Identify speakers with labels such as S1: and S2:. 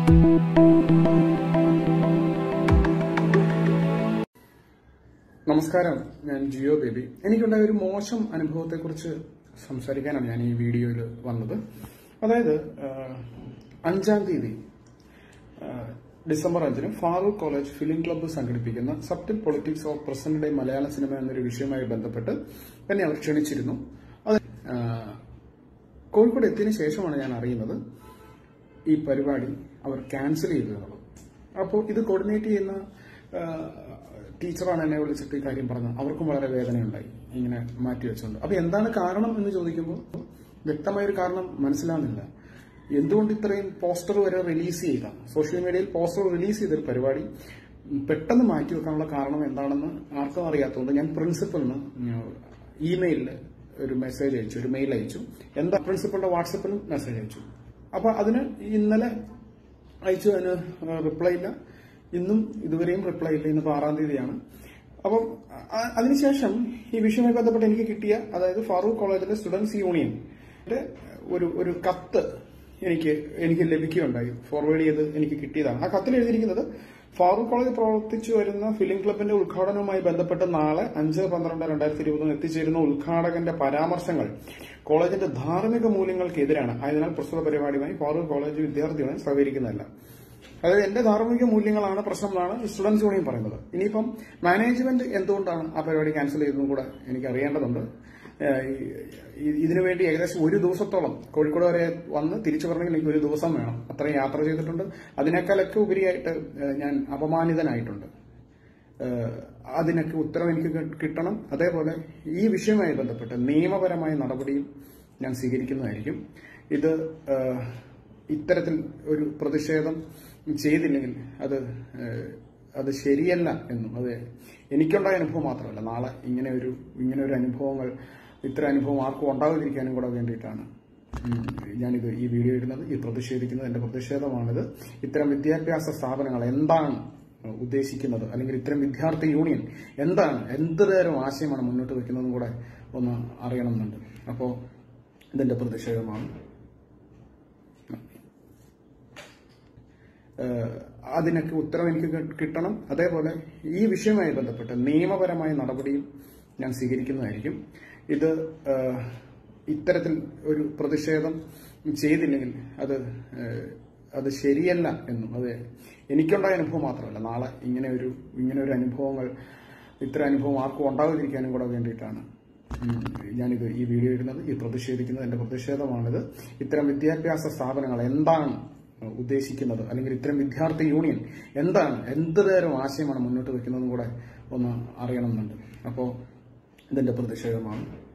S1: നമസ്കാരം ഞാൻ ജിയോ ബേബി എനിക്കുണ്ടായ ഒരു മോശം അനുഭവത്തെക്കുറിച്ച് സംസാരിക്കാനാണ് ഞാൻ ഈ വീഡിയോയിൽ വന്നത് അതായത് ആഹ്, അഞ്ചാം തീയതി ആഹ്, ഡിസംബർ അഞ്ചിന് ഫാറൂഖ് കോളേജ് ഫിലിം ക്ലബ്ബ് സംഘടിപ്പിക്കുന്ന subtle politics of present day Malayala cinema എന്നൊരു വിഷയവുമായി ബന്ധപ്പെട്ട് എന്നെ അവർ ക്ഷണിച്ചിരുന്നു അത് ആഹ്, കോഴിക്കോട് എത്തിയതിനു ശേഷമാണ് ഞാൻ അറിയുന്നത് ഈ പരിപാടി അവർ ക്യാൻസൽ ചെയ്തു എന്നുള്ളത് അപ്പോൾ ഇത് കോർഡിനേറ്റ് ചെയ്യുന്ന ആ, ടീച്ചറാണ് എന്നെ വിളിച്ചിട്ട് ഈ കാര്യം പറഞ്ഞത് അവർക്കും വളരെ വേദനയുണ്ടായി ഇങ്ങനെ മാറ്റിവെച്ചുകൊണ്ട് അപ്പൊ എന്താണ് കാരണം എന്ന് ചോദിക്കുമ്പോൾ വ്യക്തമായൊരു കാരണം മനസ്സിലാകുന്നില്ല എന്തുകൊണ്ട് ഇത്രയും പോസ്റ്റർ വരെ റിലീസ് ചെയ്ത സോഷ്യൽ മീഡിയയിൽ പോസ്റ്റർ റിലീസ് ചെയ്തൊരു പരിപാടി പെട്ടെന്ന് മാറ്റിവെക്കാനുള്ള കാരണം എന്താണെന്ന് ആർക്കും അറിയാത്തതുകൊണ്ട് ഞാൻ പ്രിൻസിപ്പലിന് ഇമെയിലിൽ ഒരു മെസ്സേജ് അയച്ചു ഒരു മെയിൽ അയച്ചു എന്താ പ്രിൻസിപ്പലിന്റെ വാട്സപ്പിലും മെസ്സേജ് അയച്ചു അപ്പൊ അതിന് ഇന്നലെ അയച്ചു അതിന് റിപ്ലൈ ഇല്ല ഇന്നും ഇതുവരെയും റിപ്ലൈ ഇല്ല ഇന്നിപ്പോ ആറാം തീയതിയാണ് അപ്പം അ- അതിനുശേഷം ഈ വിഷയവുമായി ബന്ധപ്പെട്ട് എനിക്ക് കിട്ടിയ അതായത് ഫാറൂഖ് കോളേജിലെ സ്റ്റുഡൻസ് യൂണിയൻ ഒരു ഒരു കത്ത് എനിക്ക് എനിക്ക് ലഭിക്കുകയുണ്ടായി ഫോർവേഡ് ചെയ്ത് എനിക്ക് കിട്ടിയതാണ് ആ കത്തിൽ എഴുതിയിരിക്കുന്നത് ഫാറൂഖ് കോളേജ് പ്രവർത്തിച്ചു വരുന്ന ഫിലിം ക്ലബിന്റെ ഉദ്ഘാടനവുമായി ബന്ധപ്പെട്ട് നാളെ അഞ്ച് പന്ത്രണ്ട് രണ്ടായിരത്തി ഇരുപതിന് എത്തിച്ചേരുന്ന ഉദ്ഘാടകന്റെ പരാമർശങ്ങൾ കോളേജിന്റെ ധാർമ്മിക മൂല്യങ്ങൾക്കെതിരാണ് ആയതിനാൽ പ്രസ്തുത പരിപാടിയുമായി ഫാറൂഖ് കോളേജ് വിദ്യാർത്ഥികളെ സഹകരിക്കുന്നതല്ല അതായത് എന്റെ ധാർമ്മിക മൂല്യങ്ങളാണ് പ്രശ്നം എന്നാണ് സ്റ്റുഡൻസ് യൂണിയൻ പറയുന്നത് ഇനിയിപ്പം മാനേജ്മെന്റ് എന്തുകൊണ്ടാണ് ആ പരിപാടി ക്യാൻസൽ ചെയ്തതെന്നും കൂടെ എനിക്ക് അറിയേണ്ടതുണ്ട് ഏഹ് ഈ- ഇതിനുവേണ്ടി ഏകദേശം ഒരു ദിവസത്തോളം കോഴിക്കോട് വരെ വന്ന് തിരിച്ചു വരണമെങ്കിൽ എനിക്ക് ഒരു ദിവസം വേണം അത്രയും യാത്ര ചെയ്തിട്ടുണ്ട് അതിനേക്കാളൊക്കെ ഉപരിയായിട്ട് ഏഹ് ഞാൻ അപമാനിതനായിട്ടുണ്ട് ഏഹ് അതിനൊക്കെ ഉത്തരം എനിക്ക് കി- കിട്ടണം അതേപോലെ ഈ വിഷയവുമായി ബന്ധപ്പെട്ട് നിയമപരമായ നടപടിയും ഞാൻ സ്വീകരിക്കുന്നതായിരിക്കും ഇത് ഏഹ് ഇത്തരത്തിൽ ഒരു പ്രതിഷേധം ചെയ്തില്ലെങ്കിൽ അത് ഏഹ് അത് ശരിയല്ല എന്നും അത് എനിക്കുണ്ടായ അനുഭവം മാത്രമല്ല നാളെ ഇങ്ങനെ ഒരു ഇങ്ങനെ ഒരു അനുഭവങ്ങൾ ഇത്തരം അനുഭവം ആർക്കും ഉണ്ടാകാതിരിക്കാനും കൂടെ വേണ്ടിയിട്ടാണ് ഉം, ഞാനിത് ഈ വീഡിയോ ഇടുന്നത് ഈ പ്രതിഷേധിക്കുന്നത് എന്റെ പ്രതിഷേധമാണിത് ഇത്തരം വിദ്യാഭ്യാസ സ്ഥാപനങ്ങൾ എന്താണ് ഉദ്ദേശിക്കുന്നത് അല്ലെങ്കിൽ ഇത്തരം വിദ്യാർത്ഥി യൂണിയൻ എന്താണ് എന്ത് തരം ആശയമാണ് മുന്നോട്ട് വെക്കുന്നതും കൂടെ ഒന്ന് അറിയണമെന്നുണ്ട് അപ്പോൾ ഇതെന്റെ പ്രതിഷേധമാണ് ഏഹ് അതിനൊക്കെ ഉത്തരം എനിക്ക് കി- കിട്ടണം അതേപോലെ ഈ വിഷയവുമായി ബന്ധപ്പെട്ട് നിയമപരമായ നടപടിയും ഞാൻ സ്വീകരിക്കുന്നതായിരിക്കും ഇത് ഏഹ് ഇത്തരത്തിൽ ഒരു പ്രതിഷേധം ചെയ്തില്ലെങ്കിൽ അത് ഏഹ് അത് ശരിയല്ല എന്നും അത് എനിക്കുണ്ടായ അനുഭവം മാത്രമല്ല നാളെ ഇങ്ങനെ ഒരു ഇങ്ങനെ ഒരു അനുഭവങ്ങൾ ഇത്തരം അനുഭവം ആർക്കും ഉണ്ടാകാതിരിക്കാനും കൂടെ വേണ്ടിയിട്ടാണ് ഉം, ഞാനിത് ഈ വീഡിയോ ഇടുന്നത് ഈ പ്രതിഷേധിക്കുന്നത് എന്റെ പ്രതിഷേധമാണിത് ഇത്തരം വിദ്യാഭ്യാസ സ്ഥാപനങ്ങൾ എന്താണ് ഉദ്ദേശിക്കുന്നത് അല്ലെങ്കിൽ ഇത്തരം വിദ്യാർത്ഥി യൂണിയൻ എന്താണ് എന്ത് തരം ആശയമാണ് മുന്നോട്ട് വെക്കുന്നതും കൂടെ ഒന്ന് അറിയണമെന്നുണ്ട് അപ്പോൾ ഇതെന്റെ പ്രതിഷേധമാണ്